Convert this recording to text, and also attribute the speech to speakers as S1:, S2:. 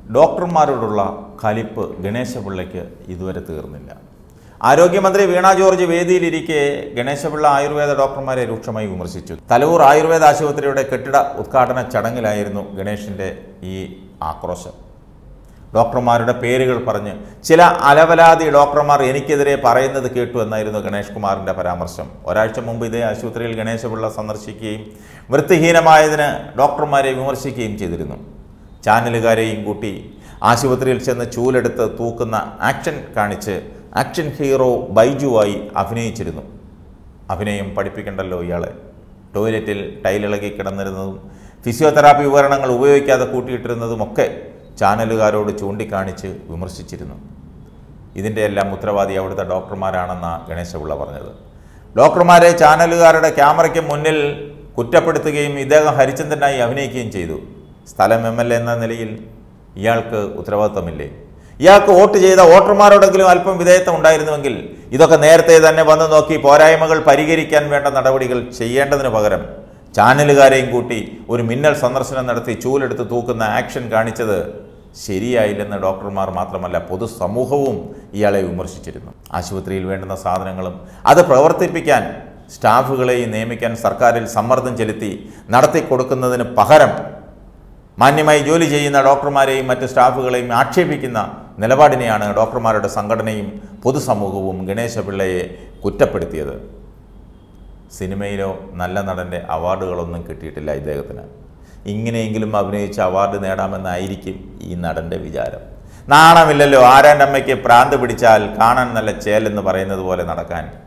S1: ഡോക്ടർമാരോടുള്ള കലിപ്പ് ഗണേശപിള്ളയ്ക്ക് ഇതുവരെ തീർന്നില്ല ആരോഗ്യമന്ത്രി വീണ ജോർജ് വേദിയിലിരിക്കെ ഗണേശപിള്ള ആയുർവേദ ഡോക്ടർമാരെ രൂക്ഷമായി വിമർശിച്ചു തലൂർ ആയുർവേദ ആശുപത്രിയുടെ കെട്ടിട ഉദ്ഘാടന ചടങ്ങിലായിരുന്നു ഗണേഷിൻ്റെ ഈ ആക്രോശം ഡോക്ടർമാരുടെ പേരുകൾ പറഞ്ഞ് ചില അലവലാതി ഡോക്ടർമാർ എനിക്കെതിരെ പറയുന്നത് കേട്ടു എന്നായിരുന്നു ഗണേഷ് കുമാറിൻ്റെ പരാമർശം ഒരാഴ്ച മുമ്പ് ഇതേ ആശുപത്രിയിൽ ഗണേശപിള്ള സന്ദർശിക്കുകയും വൃത്തിഹീനമായതിന് ഡോക്ടർമാരെ വിമർശിക്കുകയും ചെയ്തിരുന്നു ചാനലുകാരെയും കൂട്ടി ആശുപത്രിയിൽ ചെന്ന് ചൂലെടുത്ത് തൂക്കുന്ന ആക്ഷൻ കാണിച്ച് ആക്ഷൻ ഹീറോ ബൈജുവായി അഭിനയിച്ചിരുന്നു അഭിനയം പഠിപ്പിക്കണ്ടല്ലോ ഇയാളെ ടോയ്ലറ്റിൽ ടൈലിളകി കിടന്നിരുന്നതും ഫിസിയോതെറാപ്പി ഉപകരണങ്ങൾ ഉപയോഗിക്കാതെ കൂട്ടിയിട്ടിരുന്നതുമൊക്കെ ചാനലുകാരോട് ചൂണ്ടിക്കാണിച്ച് വിമർശിച്ചിരുന്നു ഇതിൻ്റെ എല്ലാം ഉത്തരവാദി അവിടുത്തെ ഡോക്ടർമാരാണെന്നാണ് ഗണേശപിള്ള പറഞ്ഞത് ഡോക്ടർമാരെ ചാനലുകാരുടെ ക്യാമറയ്ക്ക് മുന്നിൽ കുറ്റപ്പെടുത്തുകയും ഇദ്ദേഹം ഹരിചന്ദ്രനായി അഭിനയിക്കുകയും ചെയ്തു സ്ഥലം എം എൽ എ എന്ന നിലയിൽ ഇയാൾക്ക് ഉത്തരവാദിത്തമില്ലേ ഇയാൾക്ക് വോട്ട് ചെയ്ത വോട്ടർമാരോടെങ്കിലും അല്പം വിധേയത്വം ഉണ്ടായിരുന്നുവെങ്കിൽ ഇതൊക്കെ നേരത്തെ തന്നെ വന്നു നോക്കി പോരായ്മകൾ പരിഹരിക്കാൻ വേണ്ട നടപടികൾ ചെയ്യേണ്ടതിന് പകരം ചാനലുകാരെയും കൂട്ടി ഒരു മിന്നൽ സന്ദർശനം നടത്തി ചൂലെടുത്ത് തൂക്കുന്ന ആക്ഷൻ കാണിച്ചത് ശരിയായില്ലെന്ന് ഡോക്ടർമാർ മാത്രമല്ല പൊതുസമൂഹവും ഇയാളെ വിമർശിച്ചിരുന്നു ആശുപത്രിയിൽ വേണ്ടുന്ന സാധനങ്ങളും അത് പ്രവർത്തിപ്പിക്കാൻ സ്റ്റാഫുകളെയും നിയമിക്കാൻ സർക്കാരിൽ സമ്മർദ്ദം ചെലുത്തി നടത്തി കൊടുക്കുന്നതിന് പകരം മാന്യമായി ജോലി ചെയ്യുന്ന ഡോക്ടർമാരെയും മറ്റ് സ്റ്റാഫുകളെയും ആക്ഷേപിക്കുന്ന നിലപാടിനെയാണ് ഡോക്ടർമാരുടെ സംഘടനയും പൊതുസമൂഹവും ഗണേശപിള്ളയെ കുറ്റപ്പെടുത്തിയത് സിനിമയിലോ നല്ല നടൻ്റെ അവാർഡുകളൊന്നും കിട്ടിയിട്ടില്ല ഇദ്ദേഹത്തിന് ഇങ്ങനെയെങ്കിലും അഭിനയിച്ച് അവാർഡ് നേടാമെന്നായിരിക്കും ഈ നടൻ്റെ വിചാരം നാണമില്ലല്ലോ ആരാൻ്റെ അമ്മയ്ക്ക് പ്രാന്ത് പിടിച്ചാൽ കാണാൻ നല്ല ചേലെന്ന് പറയുന്നത് പോലെ നടക്കാൻ